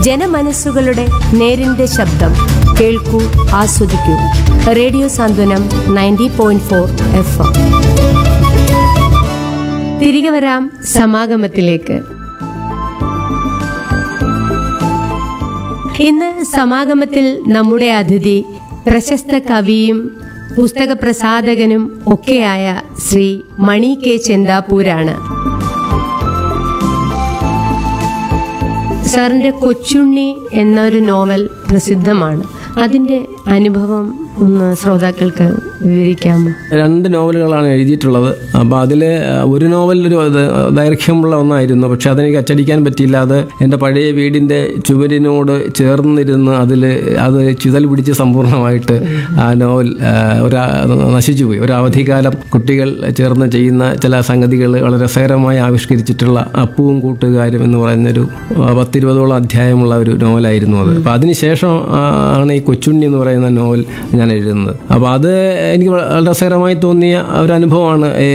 ജനമനസ്സുകളുടെ നേരിന്റെ ശബ്ദം കേൾക്കൂ ആസ്വദിക്കൂ radio Santhwanam ninety point four F M തിരികെ വരാം സമാഗമത്തിലേക്ക് ഇന്ന് സമാഗമത്തിൽ നമ്മുടെ അതിഥി പ്രശസ്ത കവിയും പുസ്തക പ്രസാധകനും ഒക്കെയായ ശ്രീ മണി കെ ചെന്താപ്പൂരാണ് സാറിന്റെ കൊച്ചുണ്ണി എന്നൊരു നോവൽ പ്രസിദ്ധമാണ് അതിന്റെ അനുഭവം ഒന്ന് ശ്രോതാക്കൾക്ക് വിവരിക്കാമോ രണ്ട് നോവലുകളാണ് എഴുതിയിട്ടുള്ളത് അപ്പോൾ അതിൽ ഒരു നോവൽ ഒരു ദ- ദൈർഘ്യമുള്ള ഒന്നായിരുന്നു പക്ഷെ അതെനിക്ക് അച്ചടിക്കാൻ പറ്റിയില്ല അത് എൻ്റെ പഴയ വീടിൻ്റെ ചുവരിനോട് ചേർന്നിരുന്ന് അതിൽ അത് ചിതൽ പിടിച്ച് സമ്പൂർണ്ണമായിട്ട് ആ നോവൽ ആ, ഒരു നശിച്ചു പോയി ഒരു അവധിക്കാലം കുട്ടികൾ ചേർന്ന് ചെയ്യുന്ന ചില സംഗതികൾ വളരെ രസകരമായി ആവിഷ്കരിച്ചിട്ടുള്ള അപ്പുവും കൂട്ടുകാരും എന്ന് പറയുന്നൊരു ആ, പത്തിരുപതോളം അധ്യായമുള്ള ഒരു നോവലായിരുന്നു അത് അപ്പോൾ അതിനുശേഷം ആ, ആണ് ഈ കൊച്ചുണ്ണി എന്ന് പറയുന്ന നോവൽ ഞാൻ എഴുതുന്നത് അപ്പോൾ അത് എനിക്ക് വളരെ രസകരമായി തോന്നിയ ഒരു അനുഭവമാണ് ഏ,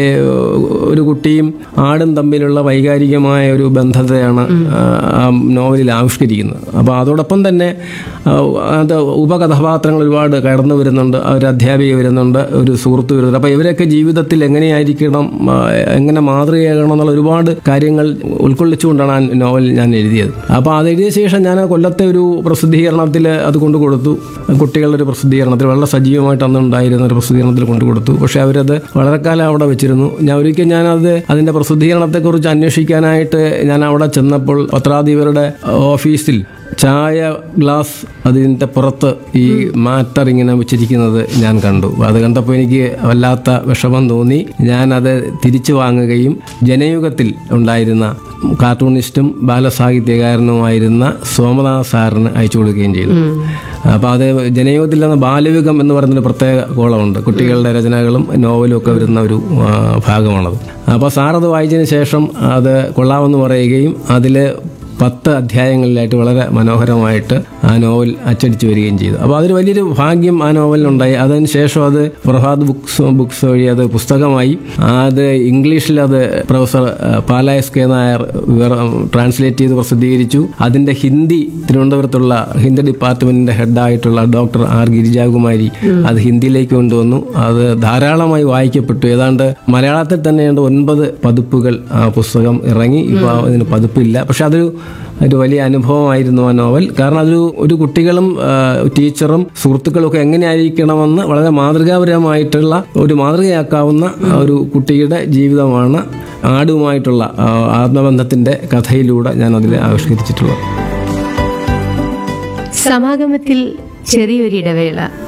ഒരു കുട്ടിയും ആടും തമ്മിലുള്ള വൈകാരികമായ ഒരു ബന്ധത്തെയാണ് ആ, ആ നോവലിൽ ആവിഷ്കരിക്കുന്നത് അപ്പോൾ അതോടൊപ്പം തന്നെ ആ, അത് ഉപകഥാപാത്രങ്ങൾ ഒരുപാട് കടന്നു വരുന്നുണ്ട് ഒരു അധ്യാപിക വരുന്നുണ്ട് ഒരു സുഹൃത്ത് വരുന്നുണ്ട് അപ്പോൾ ഇവരൊക്കെ ജീവിതത്തിൽ എങ്ങനെയായിരിക്കണം ആ, എങ്ങനെ മാതൃകയാകണം എന്നുള്ള ഒരുപാട് കാര്യങ്ങൾ ഉൾക്കൊള്ളിച്ചുകൊണ്ടാണ് ആ നോവൽ ഞാൻ എഴുതിയത് അപ്പോൾ അത് എഴുതിയ ശേഷം ഞാൻ കൊല്ലത്തെ ഒരു പ്രസിദ്ധീകരണത്തിൽ അത് കൊണ്ടു കൊടുത്തു കുട്ടികളുടെ ഒരു പ്രസിദ്ധീകരണത്തിൽ വളരെ സജീവമായിട്ട് അന്ന് ഉണ്ടായിരുന്ന ഒരു പ്രസിദ്ധീകരണത്തിൽ കൊണ്ടു കൊടുത്തു പക്ഷേ അവരത് വളരെ കാലം അവിടെ വെച്ചിരുന്നു ഞാൻ ഒരിക്കൽ ഞാനത് അതിൻ്റെ പ്രസിദ്ധീകരണത്തെക്കുറിച്ച് അന്വേഷിക്കാനായിട്ട് ഞാൻ അവിടെ ചെന്നപ്പോൾ പത്രാധിപരുടെ ഓഫീസിൽ ചായ ഗ്ലാസ് അതിൻ്റെ പുറത്ത് ഈ മാറ്റർ ഇങ്ങനെ വെച്ചിരിക്കുന്നത് ഞാൻ കണ്ടു അത് കണ്ടപ്പോൾ എനിക്ക് വല്ലാത്ത വിഷമം തോന്നി ഞാനത് തിരിച്ചു വാങ്ങുകയും ജനയുഗത്തിൽ ഉണ്ടായിരുന്ന കാർട്ടൂണിസ്റ്റും ബാലസാഹിത്യകാരനുമായിരുന്ന സോമദാസ് സാറിന് അയച്ചു കൊടുക്കുകയും ചെയ്തു അപ്പോൾ അത് ജനയുഗത്തിൽ നിന്ന് ബാലയുഗം എന്ന് പറയുന്നൊരു പ്രത്യേക കോളമുണ്ട് കുട്ടികളുടെ രചനകളും നോവലും ഒക്കെ വരുന്ന ഒരു ആ, ഭാഗമാണത് അപ്പോൾ സാറത് വായിച്ചതിന് ശേഷം അത് കൊള്ളാമെന്ന് പറയുകയും അതിൽ പത്ത് അധ്യായങ്ങളിലായിട്ട് വളരെ മനോഹരമായിട്ട് ആ നോവൽ അച്ചടിച്ചു വരികയും ചെയ്തു അപ്പോൾ അതൊരു വലിയൊരു ഭാഗ്യം ആ നോവലിനുണ്ടായി അതിന് ശേഷം അത് പ്രഭാത് ബുക്സ് ബുക്സ് വഴി അത് പുസ്തകമായി അത് ഇംഗ്ലീഷിൽ അത് പ്രൊഫസർ അഹ്, പാലായസ് കെ നായർ വിവര- ട്രാൻസ്ലേറ്റ് ചെയ്ത് പ്രസിദ്ധീകരിച്ചു അതിൻ്റെ ഹിന്ദി തിരുവനന്തപുരത്തുള്ള ഹിന്ദി ഡിപ്പാർട്ട്മെന്റിന്റെ ഹെഡായിട്ടുള്ള ഡോക്ടർ ആർ ഗിരിജാകുമാരി അത് ഹിന്ദിയിലേക്ക് കൊണ്ടുവന്നു അത് ധാരാളമായി വായിക്കപ്പെട്ടു ഏതാണ്ട് മലയാളത്തിൽ തന്നെ ഏതാണ്ട് ഒൻപത് പതിപ്പുകൾ ആ പുസ്തകം ഇറങ്ങി ഇപ്പോൾ അതിന് പതിപ്പില്ല പക്ഷെ അതൊരു ഒരു വലിയ അനുഭവമായിരുന്നു ആ നോവൽ കാരണം അതൊരു ഒരു കുട്ടികളും ആ, ടീച്ചറും സുഹൃത്തുക്കളും ഒക്കെ എങ്ങനെയായിരിക്കണമെന്ന് വളരെ മാതൃകാപരമായിട്ടുള്ള ഒരു മാതൃകയാക്കാവുന്ന ഒരു കുട്ടിയുടെ ജീവിതമാണ് ആടുമായിട്ടുള്ള ആ, ആത്മബന്ധത്തിന്റെ കഥയിലൂടെ ഞാൻ അതിൽ ആവിഷ്കരിച്ചിട്ടുള്ളത് സമാഗമത്തിൽ ചെറിയൊരിടവേള